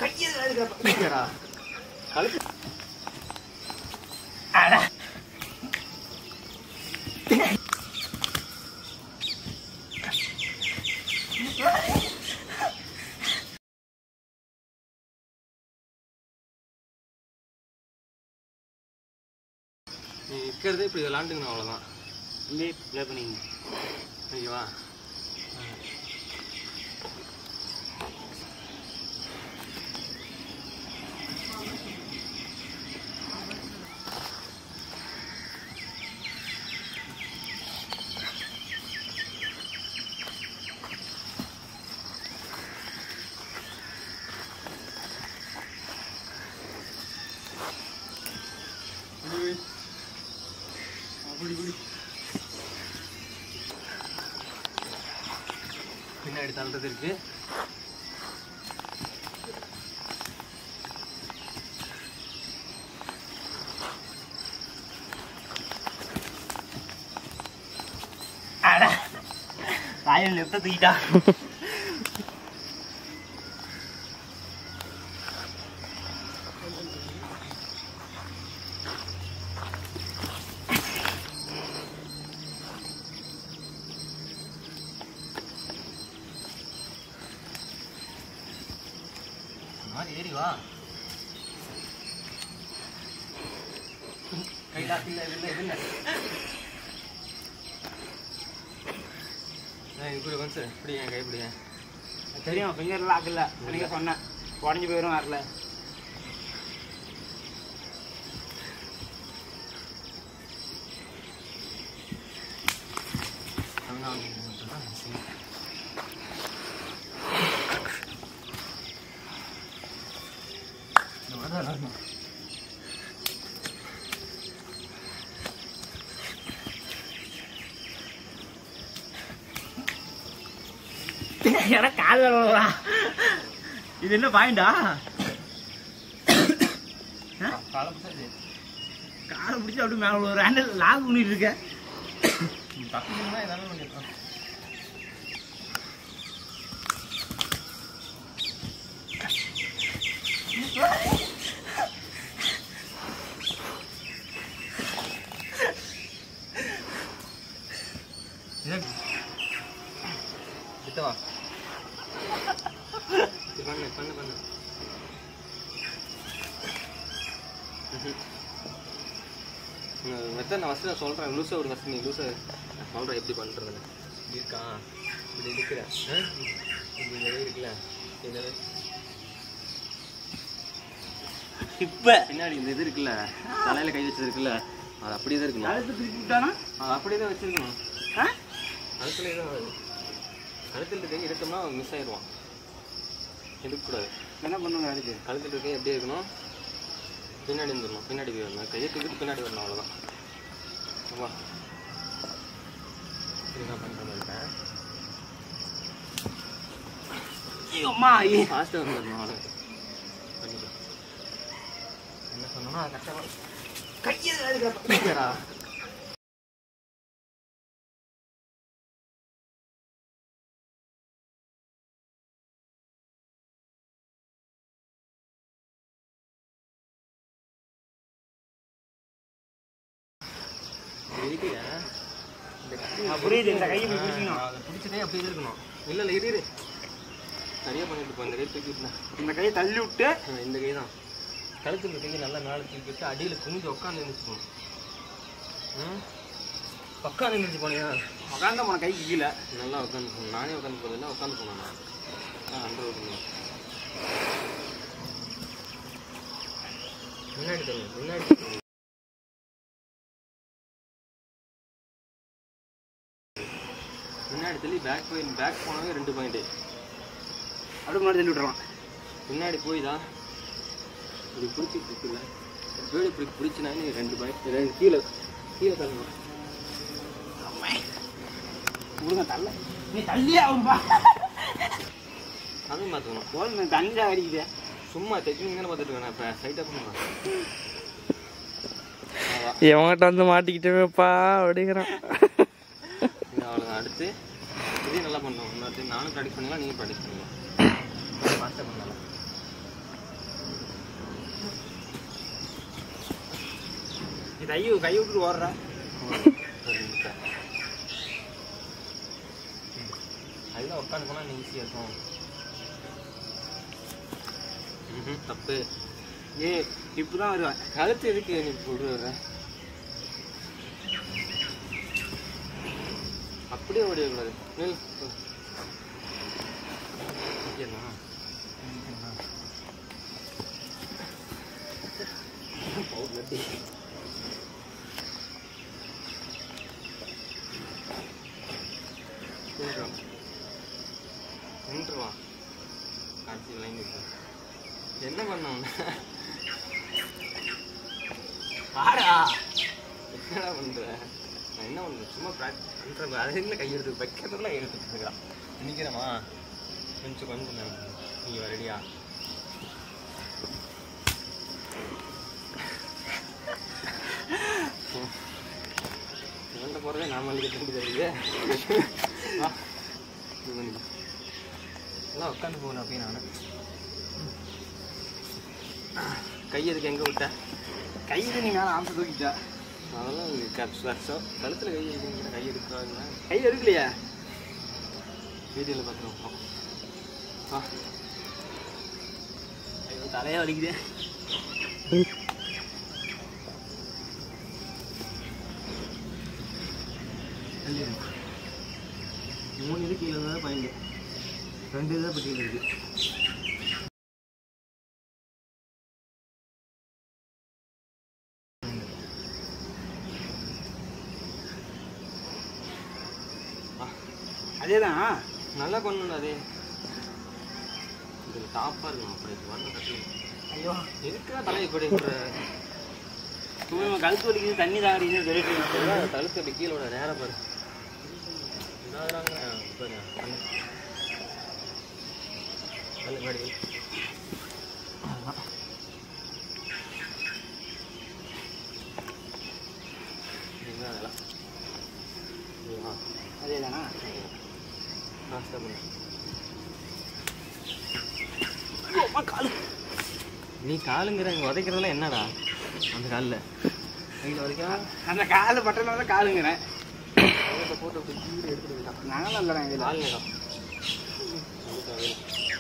நீ இருக்கிறதே இப்படி விளாண்டுக்கணும் அவ்வளோதான் இங்கே ப்ளே பண்ணிங்க ஐயோவா பின்னாடி தள்ளுறது இருக்கு ராயல் லெஃப்ட்டை தூக்கிட்டா மாதிரி ஏறி வா கைடா இல்ல இல்ல இல்ல இப்படி வந்து இப்படி என் கை இப்படி தெரியும் ஃபிங்கர் லாக் இல்லை நீங்க சொன்னேன் உடஞ்சி போயிடும் வரல எனக்கு கால் வரலா இது என்ன பாயிண்டா காலம் சரி காலை பிடிச்சி அப்படியே மேலே ஒரு ஹேண்டில் லாக் பண்ணிட்டு இருக்க பக்கத்துல ஏதாவது பண்ணிருக்கோம் கிட்டவா பண்ணு பண்ணு பண்ணு மெத்தட் நான் ஃபஸ்ட்டு நான் சொல்கிறேன் லூஸை ஒரு ஃபஸ்ட் நீ லூஸை நான் சொல்கிறேன் எப்படி பண்ணுறதுன்னு இப்படி இருக்கா இப்படி இருக்கிற ஆ? இப்படி இந்த இது இருக்குல்ல என்னது இப்ப பின்னாடி இந்த இது இருக்குல்ல தலையில் கை வச்சது இருக்குல்ல அது அப்படியே தான் இருக்கணும் கழுத்து திருப்பி விட்டானா அது அப்படியே தான் வச்சிருக்கணும் ஆ? கழுத்துல தான் வருது கழுத்தில் இருக்க எடுத்தோம்னா மிஸ் ஆயிடுவான் எடுக்கக்கூடாது என்ன பண்ணுங்க அதுக்கு கழுத்தில் இருக்க எப்படி இருக்கணும் பின்னாடி வந்துடணும் பின்னாடி போய் வரணும் கையை தூக்கிட்டு பின்னாடி வரணும் அவ்வளோதான் வா இது நான் பண்ணுறேன் இருக்கேன் ஐயோ, அம்மா ஐயே. ஃபாஸ்ட்டாக வந்துடணும் அவ்வளோ பண்ணிக்கோ என்ன சொன்னோம்னா அது கரெக்டாக கையை அதுக்கு எதுக்குயா? இந்த கை- ஆ, புரியுது, இந்த கையை இப்படி பிடிக்கணும். அதை பிடிச்சதே அப்படியே இருக்கணும் இல்லை இல்லை இரு இரு சரியா பண்ணிட்டு போ இந்த கை தூக்கிட்டுனா இந்த கையை தள்ளி விட்டு இந்த கை தான் கழுத்துல கையை நல்லா மேலே தூக்கிட்டு அடியில் குனிஞ்சு உட்காந்து எழுந்துச்சுக்கணும் ம் உட்காந்து எழுந்துச்சு போனியா உட்காந்த போன கைக்கு கீழே நல்லா உட்காந்து போகணும் நானே உட்காந்து போதில்லை உட்காந்து போனேன் நான் ஆ அண்டர் ஓட்டுங்க முன்னாடி தள்ளு முன்னாடி தள்ளு. முன்னாடி தள்ளி பேக் போய் பேக் போனாவே ரெண்டு பாயிண்ட்டு அப்படியே முன்னாடி தள்ளி விட்டுறலாம் பின்னாடி போய் தான் இப்படி பிடிச்சிட்டு இருக்குல்ல வீடு இப்படி பிடிச்சினா நீ ரெண்டு பாயிண்ட் ரெண்டு கீழே கீழே தள்ளணும் விடுங்க தள்ள நீ தள்ளியே ஆகும்பா அதையும் மாற்றணும் போதும் தண்ணி அடிக்குது சும்மா டெக்னிக் தானே பார்த்துட்டு இருக்கேன் இப்போ சைட்டாக பண்ணுவேன் எவன்கிட்ட வந்து மாட்டிக்கிட்டேப்பா அப்படிங்கிறான் இது அவ்வளோதான் அடுத்து இதே நல்லா பண்ணுறோம் இன்னொரு time நானும் ப்ராக்டிஸ் பண்ணலாம் நீங்கள் ப்ராக்டிஸ் பண்ணலாம் ஃபாஸ்ட்டாக பண்ணலாம் நீ கை கை விட்டுட்டு ஓடுற அதுதான் உட்காந்து போனால் நீ ஈஸியாக இருக்கும் ம்ஹும், தப்பு ஏ இப்பதான் வருவேன் கழுத்து எதுக்கு நீ விடு வர அப்படியே ஓடிடக்கூடாது நில் நிற்கலாம் நின்றுவான் கடைசி லைன் இருக்கு என்ன பண்ண உன்னை? வாடா என்னடா பண்ற நான் என்ன பண்றேன் சும்மா ப்ராக்டிஸ் பண்றேன் அதை என்ன கை எடுத்து வைக்கிறதுலாம் எடுத்துட்டு இருக்கிறான் நிற்கிறமா கொஞ்சம் கொஞ்சம் நேரம் நீ ரெடியா இவன்ட்ட போகிறதே நான் மல்லிகை திரும்பி தெரியுது வா இது பண்ணி எல்லாம் உட்காந்து போகணும் அப்படியே நான் கை எதுக்கு எங்கே விட்ட கையில நீ மேல ஆம்ச தூக்கிட்டா அதெல்லாம் வருஷம் கழுத்தில் கை எடுக்கிற கை எடுக்கிறாங்க கை எடுக்கலையா வீடியோவில் பார்த்துருவோம் ஆ ஐயோ தலையே வலிக்குது மூணு இது கீழே தான் பாயிண்ட் ரெண்டு இதாக பட்டியல் இருக்கு அதேதான் நல்லா கொண்டு அதே இதில் டாப்பாக இருக்கும் அப்படி வரல கட்டி ஐயோ எதுக்கா தலையை இப்படி இருக்கிற சும்மா கழுத்து வலிக்குது தண்ணி தாகடின்னு சொல்லிட்டு கழுத்து அப்படி கீழே விட நேரம் பாரு இதாகிறாங்க பாரு கண்ணு கண்ணு முன்னாடி வை. அவ்வளவுதான். இதுதான் அதெல்லாம் இதுவா அதேதானா நாஸ்தா பண்ணு காலு நீ காலுங்கிற இங்கே உதைக்கிறதெல்லாம் என்னடா அந்த காலில் கையில் உதைக்கலாம் அந்த காலு பட்டனால தான் காலுங்கிறேன் அதை போட்டு அப்படி கீழே எடுத்துட்டு போயிட்டான் நாங்களும் இல்லைடா இதில் கால் நேரம் அதுதான் வேணும்.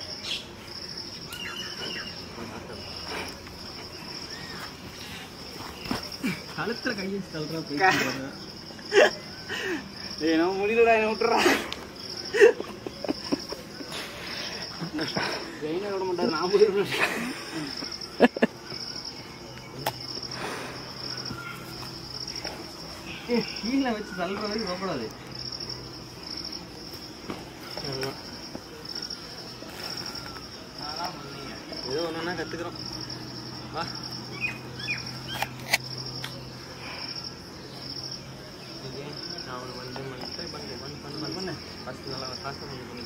கழுத்துல கை வச்சு தள்ளுறா போய் ஏய் நம்ம முடியலடா என்ன விட்டுறா ஜெயினை விட மாட்டார் நான் போயிருவேன் கீழே வச்சு தள்ளுற வரைக்கும் போகக்கூடாது ஏதோ ஒன்றா கற்றுக்குறோம் வா ஓகே நான் ஒன்று வந்து பண்ணி ட்ரை பண்ணுறேன் பண்ணு பண்ணு பண்ணு பண்ணு ஃபஸ்ட்டு நல்லா ஃபாஸ்ட்டாக பண்ணி பண்ணி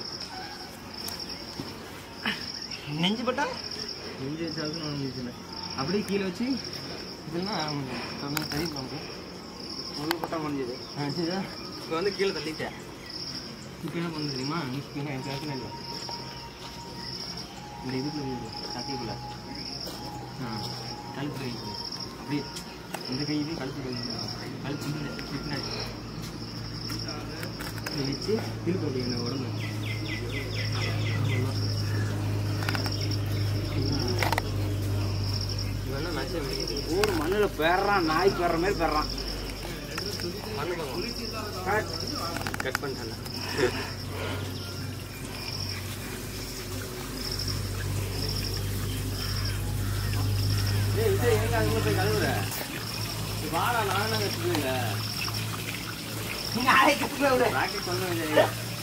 நெஞ்சு பட்டா நெஞ்சு வச்சாலும் நான் நெஞ்சு அப்படியே கீழே வச்சு இதெல்லாம் சொன்ன சரி பண்ணுறேன் முழு பட்டா முடிஞ்சது ஆ சரிதா இப்போ வந்து கீழே தள்ளிட்டேன் இப்போ என்ன பண்ண தெரியுமா இப்போ என்ன எனக்கு பிரச்சனை இல்லை இந்த இதுக்குள்ள இருக்கு சட்டைக்குள்ள ஆ கழுத்து கை இருக்கு. அப்படியே இந்த கை இது கழுத்து கை இது. கழுத்து இந்த பின்னாடி இதை வச்சு திருப்ப அப்படி என்ன உடம்பு இவன் மேட்ச் முடியுது ஊர் மண்ணில் பெறான் நாய் பெற மாதிரி பெறான் மண்ணு பார்க்கலாம் கட் பண்ணிட்டேன் ஏய் இது எங்க அங்க போய் கழுவுற இது வாடா நானும் கத்துக்கல நாய் கட்டுல விட ராக்கெட் கொண்டு வந்து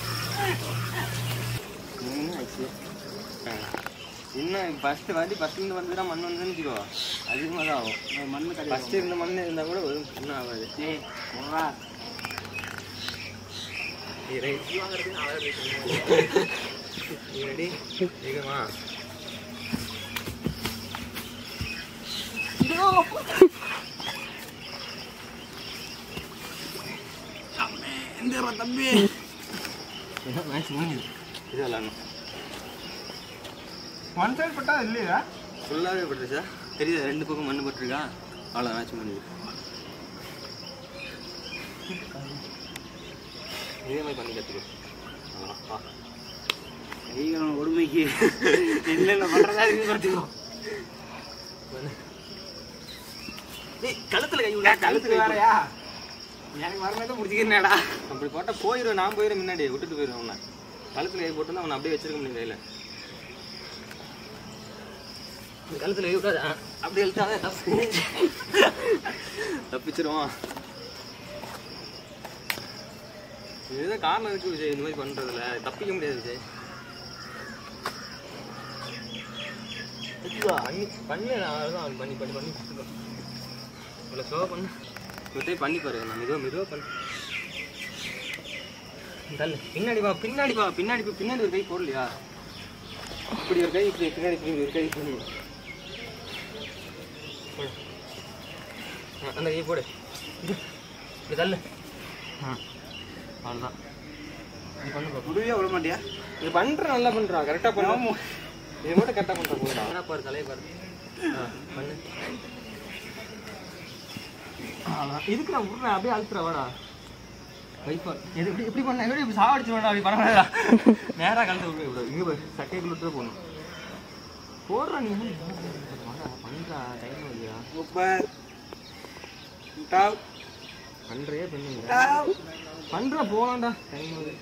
என்ன ஆச்சு இன்னும் ஃபர்ஸ்ட் வாட்டி ஃபர்ஸ்ட்லேருந்து வந்துதான் மண் வந்துன்னு வச்சுக்கோ அதிகமாக தான் ஆகும் மண்ணு கடை ஃபர்ஸ்ட் இருந்த மண் இருந்தால் கூட ஒரு ஒன்றும் ஆகாது ஏய் போடா நீ ரெடி வாங்குறதுக்கு நான் வேற நீ ரெடி வேகமா எந்த தம்பி என்ன மேட்ச் முடிஞ்சுது இது விளாடணும் ஒன் சைடு பட்டா இல்லையா ஃபுல்லாகவே பட்டுருச்சா தெரியுதா ரெண்டு பக்கம் மண்ணு பட்டிருக்கா அவ்வளோ மேட்ச் முடிஞ்சுது இதே மாதிரி பண்ணி கற்றுக்கோ ஆ கைகளும் கொடுமைக்கு என்னென்ன பண்றதா இருக்கு பார்த்துக்கோ ஏய் கழுத்தில் கை விட கழுத்துக்கு வேறயா எனக்கு வரமே முடிச்சுக்கிறேன்டா அப்படி போட்டால் போயிடுவேன் நான் போயிடுவேன் முன்னாடி விட்டுட்டு போயிடுவேன் அவனை கழுத்தில் கை போட்டு அவனை அப்படியே வச்சிருக்க முடியும் கையில் கழுத்தில் கை விடாத அப்படி எழுத்தாத தப்பு தப்பிச்சிருவான் இதுதான் காரணம் இருக்கு விஜய் இந்த மாதிரி பண்றதுல தப்பிக்க முடியாது விஜய் பண்ணி பண்ணு நான் அதான் பண்ணி பண்ணி பண்ணி இவ்வளோ ஸ்லோவாக பண்ணு ஒரு டைம் பண்ணி பாரு நான் மெதுவாக மெதுவாக பண்ணு தள்ளு பின்னாடி வா பின்னாடி வா பின்னாடி போய் பின்னாடி ஒரு கை போடலையா இப்படி ஒரு கை இப்படி பின்னாடி இப்படி ஒரு கை பண்ணி போடு. ஆ, அந்த கை போடு இது இப்படி தள்ளு ஆ அவ்வளோதான் இது பண்ணு பாப்போம். முடிவே விட மாட்டியா இது பண்ற நல்லா பண்றா கரெக்டா பண்ணு இது மட்டும் கரெக்டா பண்ற போதுடா என்ன பாரு தலையை பாரு ஆ, பண்ணு அவ்வளவுதான். இதுக்கு நான் விட்றேன் அப்படியே அழுத்துற வாடா வைப்பா இது இப்படி இப்படி பண்ண எப்படி இப்படி சாவடிச்சு வேண்டாம் அப்படி பண்ண வேண்டாம் நேரா கழுத்து விடு விடு இங்க பாரு சட்டைக்குள்ள விட்டு போகணும் போடுறா நீ வாடா, பண்றா டைம் இல்லையா சூப்பர் டாவ் பண்றியே பண்ணுங்க டாவ் பண்ற போலாம்டா டைம் ஆகுது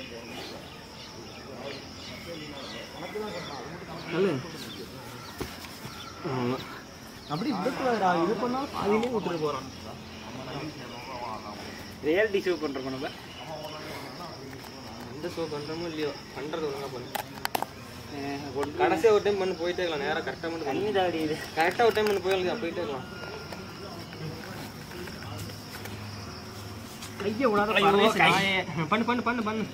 சொல்லு ஆமா. அப்படி விடக்கூடாதுடா இது பண்ணாலும் பாதியிலே விட்டுட்டு போறான் ரியாலிட்டி ஷோ பண்றோம் நம்ம எந்த ஷோ பண்றோமோ இல்லையோ பண்றது ஒழுங்கா பண்ணு அஹ் ஒண்ணு கடைசியா ஒரு டைம் பண்ணி போயிட்டே இருக்கலாம் நேரா கரெக்டா மட்டும் தண்ணி பண்ணி தாடி இது கரெக்டா ஒரு டைம் பண்ணி போயிடலாம் போயிட்டே இருக்கலாம் கையை விடாத ஐயோ, கை. பண்ணு பண்ணு பண்ணு பண்ணு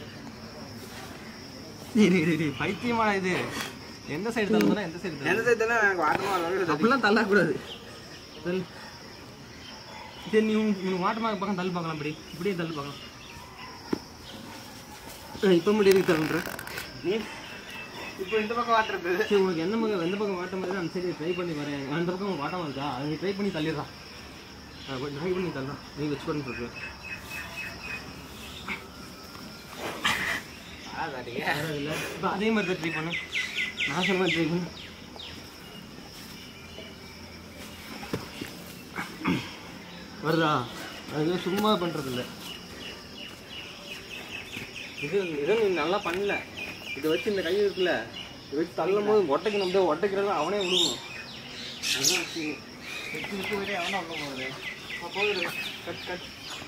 இரு, இரு, இரு. பைத்தியமாடா இது எந்த சைடு தள்ளுனா எந்த சைடு எந்த சைடு தானே எனக்கு வாட்டமா வருது அப்படிலாம் தள்ளக்கூடாது தள்ளு சரி நீ உன் உனக்கு வாட்டமாக பக்கம் தள்ளு பார்க்கலாம் இப்படி இப்படியே தள்ளு பார்க்கலாம் இப்போ மட்டும் எதுக்கு தள்ளுன்ற நீ இப்போ இந்த பக்கம் வாட்டர் இருக்குது சரி உனக்கு எந்த பக்கம் எந்த பக்கம் வாட்டம் மாதிரி அந்த சைடு ட்ரை பண்ணி வரேன் அந்த பக்கம் வாட்டமாக இருக்கா அது நீ ட்ரை பண்ணி தள்ளிடுறான் ட்ரை பண்ணி தள்ளுறான் நீ வச்சு பண்ணி சொல்கிறேன் இல்லை இப்போ அதே மாதிரி ட்ரை பண்ணு நான் சொன்ன மாதிரி ட்ரை பண்ணு வருதா அது சும்மா பண்ணுறது இல்லை இது இதை நீ நல்லா பண்ணல இதை வச்சு இந்த கை இருக்குல்ல இதை வச்சு தள்ளும் போது ஒட்டைக்கணும் அப்படியே ஒட்டைக்கிறதா அவனே விடுவோம் அதுதான் விஷயம். வெச்சு வெச்சு போயிட்டே அவனா உள்ள போகுது ஆ, போகுது கட் கட்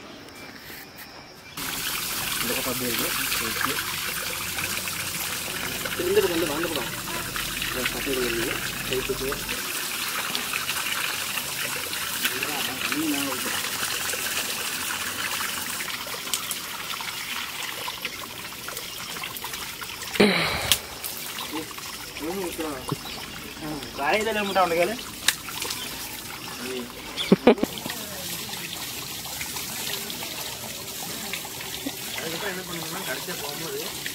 இந்த பக்கம் அப்படியே இருக்கு ஓகே சரி, இந்த பக்கம் இந்த பக்கம், இந்த பக்கம் இந்த சட்டை இருக்கு கைத்துக்கு வரைதல மட்டும் அவனுக்கு கேளு அதுக்கப்புறம் என்ன பண்ணணும்னா கடைசியாக போகும்போது